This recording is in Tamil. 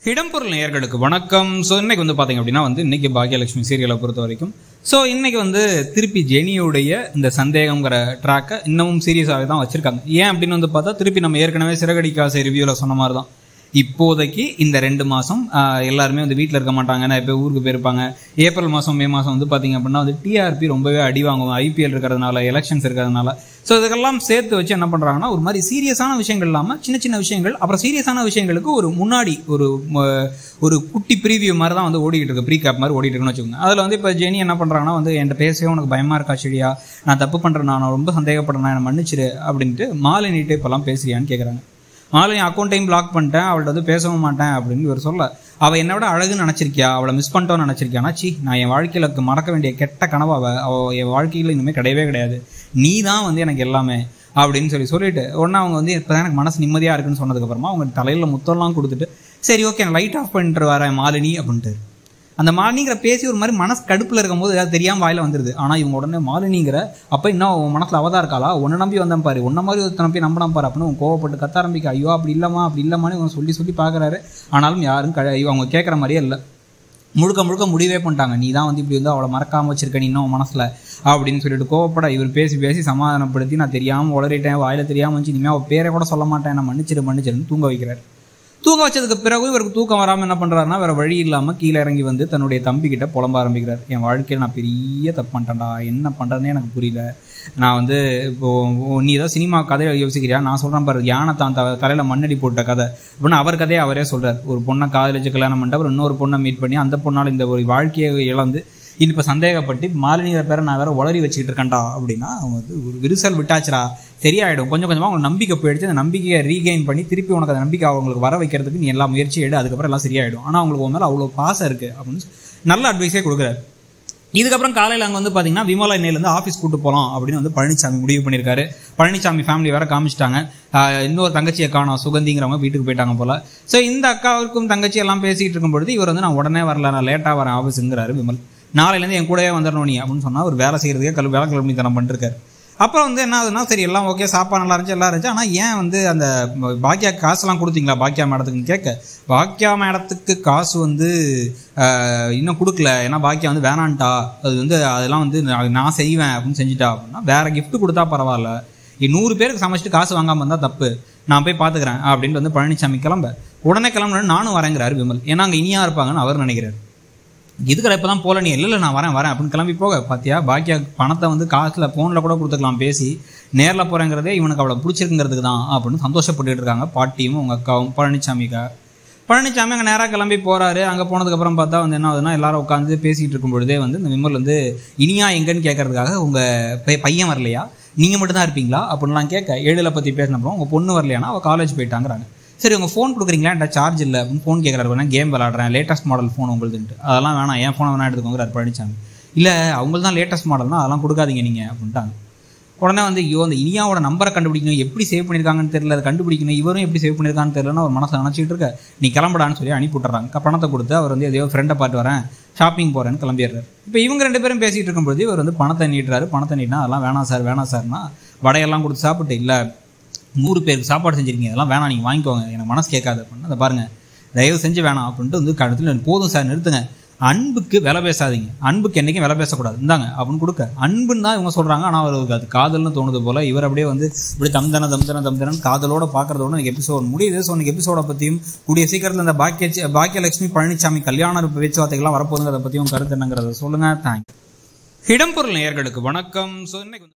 இடம்பொருள் நேயர்களுக்கு வணக்கம் ஸோ இன்னைக்கு வந்து பார்த்தீங்க அப்படின்னா வந்து இன்னைக்கு பாக்யலட்சுமி சீரியலை பொறுத்த வரைக்கும் ஸோ இன்னைக்கு வந்து திருப்பி ஜெனியுடைய இந்த சந்தேகங்கிற ட்ராக்கை இன்னமும் சீரியஸாகவே தான் வச்சிருக்காங்க ஏன் அப்படின்னு வந்து பார்த்தா திருப்பி நம்ம ஏற்கனவே சிறகடிக்காசை ரிவ்யூவில் சொன்ன மாதிரி தான் இப்போதைக்கு இந்த ரெண்டு மாதம் எல்லாருமே வந்து வீட்டில் இருக்க மாட்டாங்க நிறைய பேர் ஊருக்கு போயிருப்பாங்க ஏப்ரல் மாதம் மே மாதம் வந்து பார்த்தீங்க அப்படின்னா வந்து டிஆர்பி ரொம்பவே அடி வாங்குவோம் ஐபிஎல் இருக்கிறதுனால எலெக்ஷன்ஸ் இருக்கிறதுனால ஸோ இதுக்கெல்லாம் சேர்த்து வச்சு என்ன பண்ணுறாங்கன்னா ஒரு மாதிரி சீரியஸான விஷயங்கள் இல்லாமல் சின்ன சின்ன விஷயங்கள் அப்புறம் சீரியஸான விஷயங்களுக்கு ஒரு முன்னாடி ஒரு ம, ஒரு குட்டி ப்ரீவியூ மாதிரி தான் வந்து ஓடிக்கிட்டு இருக்கு ப்ரீ கேப் மாதிரி ஓடிட்டு இருக்குன்னு வச்சுக்கோங்க அதில் வந்து இப்போ ஜெனி என்ன பண்ணுறாங்கன்னா வந்து என்கிட்ட பேசவே உனக்கு பயமாக இருக்கா செடியா நான் தப்பு பண்ணுறேன் நான் ரொம்ப சந்தேகப்படுறேன் என்னை மன்னிச்சிரு அப்படின்ட்டு மாலினிட்டு இப்போல்லாம் பேசுறியான்னு கேட்குறாங்க மாலினி அக்கௌண்ட்டையும் பிளாக் பண்ணிட்டேன் அவள்கிட்ட வந்து பேசவும் மாட்டேன் அப்படின்னு இவர் சொல்ல அவள் என்னை விட அழகுன்னு நினச்சிருக்கியா அவளை மிஸ் பண்ணிட்டோன்னு நினச்சிருக்கியானா சி நான் என் வாழ்க்கையில் மறக்க வேண்டிய கெட்ட கனவு அவள் அவள் என் வாழ்க்கையில் இனிமேல் கிடையவே கிடையாது நீ தான் வந்து எனக்கு எல்லாமே அப்படின்னு சொல்லி சொல்லிட்டு உடனே அவங்க வந்து இப்போ எனக்கு மனசு நிம்மதியாக இருக்குன்னு சொன்னதுக்கப்புறமா அவங்க தலையில் முத்தம்லாம் கொடுத்துட்டு சரி ஓகே நான் லைட் ஆஃப் பண்ணிட்டு வரேன் மாலினி அப்படின்ட்டு அந்த மாலினிங்கிற பேசி ஒரு மாதிரி மனசு கடுப்பில் இருக்கும்போது ஏதாவது தெரியாமல் வாயில வந்துருது ஆனால் இவங்க உடனே மாலினிங்கிற அப்போ இன்னும் உன் மனசில் அவதா இருக்காளா உன்னை நம்பி வந்தேன் பாரு உன்ன மாதிரி ஒருத்தனை நம்பி நம்பினா பாரு அப்படின்னு உன் கோவப்பட்டு கத்த ஆரம்பிக்க ஐயோ அப்படி இல்லைம்மா அப்படி இல்லைம்மான்னு இவங்க சொல்லி சொல்லி பார்க்குறாரு ஆனாலும் யாரும் க அவங்க கேட்குற மாதிரியே இல்லை முழுக்க முழுக்க முடிவே பண்ணிட்டாங்க நீ தான் வந்து இப்படி வந்து அவளை மறக்காம வச்சிருக்க நீ இன்னும் மனசில் அப்படின்னு சொல்லிட்டு கோவப்பட இவர் பேசி பேசி சமாதானப்படுத்தி நான் தெரியாமல் உளறிட்டேன் வாயில தெரியாமல் வந்துச்சு இனிமேல் அவள் பேரை கூட சொல்ல மாட்டேன் நான் மன்னிச்சிரு மன்னிச்சிருன்னு தூங்க வைக்கிறார் தூங்க வச்சதுக்கு பிறகு இவருக்கு தூக்கம் வராமல் என்ன பண்ணுறாருனா வேற வழி இல்லாமல் கீழே இறங்கி வந்து தன்னுடைய தம்பி கிட்ட புலம்ப ஆரம்பிக்கிறார் என் வாழ்க்கையில் நான் பெரிய தப்பு பண்ணிட்டேன்டா என்ன பண்ணுறதுனே எனக்கு புரியல நான் வந்து இப்போ உ- நீ ஏதோ சினிமா கதையை யோசிக்கிறியா நான் சொல்கிறேன் பாரு யானை தான் த தலையில் மண்ணடி போட்ட கதை அப்படின்னு அவர் கதையை அவரே சொல்றார் ஒரு பொண்ணை காதலிச்சு கல்யாணம் பண்ணிட்டு அப்புறம் இன்னொரு பொண்ணை மீட் பண்ணி அந்த பொண்ணால் இந்த ஒரு வாழ்க்கையை இழந்து இது இப்போ சந்தேகப்பட்டு மாலினியர் பேரை நான் வேற உளறி வச்சுக்கிட்டு இருக்கேன்டா அப்படின்னா அவங்க வந்து ஒரு விரிசல் விட்டாச்சுடா சரியாயிடும் கொஞ்சம் கொஞ்சமாக அவங்க நம்பிக்கை போயிடுச்சு அந்த நம்பிக்கையை ரீகெயின் பண்ணி திருப்பி உனக்கு அந்த நம்பிக்கை அவங்களுக்கு வர வைக்கிறதுக்கு நீ எல்லா முயற்சியும் எடு அதுக்கப்புறம் எல்லாம் சரியாயிடும் ஆனால் அவங்களுக்கு உன் மேலே அவ்வளோ பாசம் இருக்குது அப்படின்னு சொல்லி நல்ல அட்வைஸே கொடுக்குறாரு இதுக்கப்புறம் காலையில் அங்கே வந்து பார்த்தீங்கன்னா விமலா இன்னையிலேருந்து ஆஃபீஸ் கூட்டு போகலாம் அப்படின்னு வந்து பழனிசாமி முடிவு பண்ணியிருக்காரு பழனிசாமி ஃபேமிலி வேற காமிச்சிட்டாங்க ஆஹ் இன்னொரு தங்கச்சியை காணோம் சுகந்திங்கிறவங்க வீட்டுக்கு போயிட்டாங்க போல ஸோ இந்த அக்காவுக்கும் தங்கச்சி எல்லாம் பேசிகிட்டு இருக்கும் பொழுது இவர் வந்து நான் உடனே வரல நான் லேட்டாக வரேன் ஆஃபீஸுங்கிறாரு விமல் நாளையிலேருந்து என் கூடவே வந்துடணும் நீ அப்படின்னு சொன்னால் அவர் வேலை செய்கிறதுக்கே கல் வேலை கிளம்பி தனம் பண்ணிருக்காரு அப்புறம் வந்து என்ன ஆகுதுன்னா சரி எல்லாம் ஓகே சாப்பாடு நல்லா இருந்துச்சு எல்லாம் இருந்துச்சு ஆனால் ஏன் வந்து அந்த பாக்கியா காசுலாம் கொடுத்தீங்களா பாக்கியா மேடத்துக்குன்னு கேட்க பாக்கியா மேடத்துக்கு காசு வந்து ஆஹ், இன்னும் கொடுக்கல ஏன்னா பாக்கியா வந்து வேணான்ட்டா அது வந்து அதெல்லாம் வந்து நான் நான் செய்வேன் அப்படின்னு செஞ்சுட்டா அப்படின்னா வேற gift கொடுத்தா பரவாயில்ல இ- நூறு பேருக்கு சமைச்சிட்டு காசு வாங்காம இருந்தால் தப்பு நான் போய் பார்த்துக்கிறேன் அப்படின்ட்டு வந்து பழனிசாமி கிளம்ப உடனே கிளம்புறேன் நானும் வரேங்கிறாரு விமல் ஏன்னா அங்கே இனியா இருப்பாங்கன்னு அவர் நினைக்கிறாரு இதுக்கிற இப்போ தான் போல நீ இல்லை இல்லை நான் வரேன் வரேன் அப்படின்னு கிளம்பி போக பாத்தியா பாக்கியா பணத்தை வந்து காசில் ஃபோனில் கூட கொடுத்துக்கலாம் பேசி நேரில் போகிறேங்கிறதே இவனுக்கு அவ்வளோ பிடிச்சிருக்குங்கிறதுக்கு தான் அப்படின்னு சந்தோஷப்பட்டுட்டு இருக்காங்க பாட்டியும் உங்கள் அக்காவும் பழனிசாமிக்கா பழனிசாமி அங்கே நேராக கிளம்பி போகிறாரு அங்கே போனதுக்கப்புறம் பார்த்தா வந்து என்ன ஆகுதுன்னா எல்லாரும் உட்காந்து பேசிகிட்டு இருக்கும் பொழுதே வந்து இந்த விமல் வந்து இனியா எங்கன்னு கேட்கறதுக்காக உங்கள் பையன் வரலையா நீங்கள் மட்டும் தான் இருப்பீங்களா அப்படின்லாம் கேட்க ஏழில் பற்றி பேசினப்பறம் உங்கள் பொண்ணு வரலையானா அவள் காலேஜ் போயிட்டாங்கிறாங்க சரி உங்கள் ஃபோன் கொடுக்குறீங்களா என்கிட்ட சார்ஜ் இல்லை அப்படின்னு ஃபோன் கேட்குறாரு கேம் விளாடுறேன் லேட்டஸ்ட் மாடல் ஃபோன் உங்களுதுன்ட்டு அதெல்லாம் வேணாம் என் ஃபோனை வேணா எடுத்துக்கோங்கிறார் பழனிசாமி இல்லை அவங்களுக்கு தான் லேட்டஸ்ட் மாடல்னா அதெல்லாம் கொடுக்காதீங்க நீங்கள் அப்படின்ட்டாங்க உடனே வந்து ஐயோ அந்த இனியாவோட நம்பரை கண்டுபிடிக்கணும் எப்படி சேவ் பண்ணியிருக்காங்கன்னு தெரியல அதை கண்டுபிடிக்கணும் இவரும் எப்படி சேவ் பண்ணியிருக்கான்னு தெரியலன்னு அவர் மனசை நினச்சிட்டு இருக்க நீ கிளம்படான்னு சொல்லி அனுப்பி விட்டுறாங்க பணத்தை கொடுத்து அவர் வந்து எதையோ ஃப்ரெண்டை பார்த்து வரேன் ஷாப்பிங் போகிறேன்னு கிளம்பிடுறாரு இப்போ இவங்க ரெண்டு பேரும் பேசிகிட்டு இருக்கும்போது இவர் வந்து பணத்தை நீட்டுறாரு பணத்தை நீட்டினா அதெல்லாம் வேணாம் சார் வேணாம் சார்னா வடையெல்லாம் கொடுத்து சாப்பிட்டு இல்லை நூறு பேருக்கு சாப்பாடு செஞ்சிருக்கீங்க அதெல்லாம் வேணாம் நீங்கள் வாங்கிக்கோங்க எனக்கு மனசு கேட்காது அப்படின்னு அதை பாருங்க தயவு செஞ்சு வேணாம் அப்படின்ட்டு வந்து கடத்தில் போதும் சார் நிறுத்துங்க அன்புக்கு விலை பேசாதீங்க அன்புக்கு என்றைக்கும் விலை பேசக்கூடாது இந்தாங்க அப்படின்னு கொடுக்க அன்புன்னு தான் இவங்க சொல்கிறாங்க ஆனால் அவருக்கு அது காதல்னு தோணுது போல இவர் அப்படியே வந்து இப்படி தம்தன தம்தன தம்தனன் காதலோட பார்க்கறதோட எனக்கு எபிசோட் முடியுது ஸோ எனக்கு எபிசோட பற்றியும் கூடிய சீக்கிரத்தில் இந்த பாக்கிய பாக்கியலட்சுமி பழனிசாமி கல்யாண பேச்சுவார்த்தைகள்லாம் வரப்போகுதுங்கிறத பற்றியும் கருத்து என்னங்கிறத சொல்லுங்கள் தேங்க்யூ இடம்பொருள் நேயர்களுக்கு வணக்கம் ஸோ இன்னைக்கு வந்து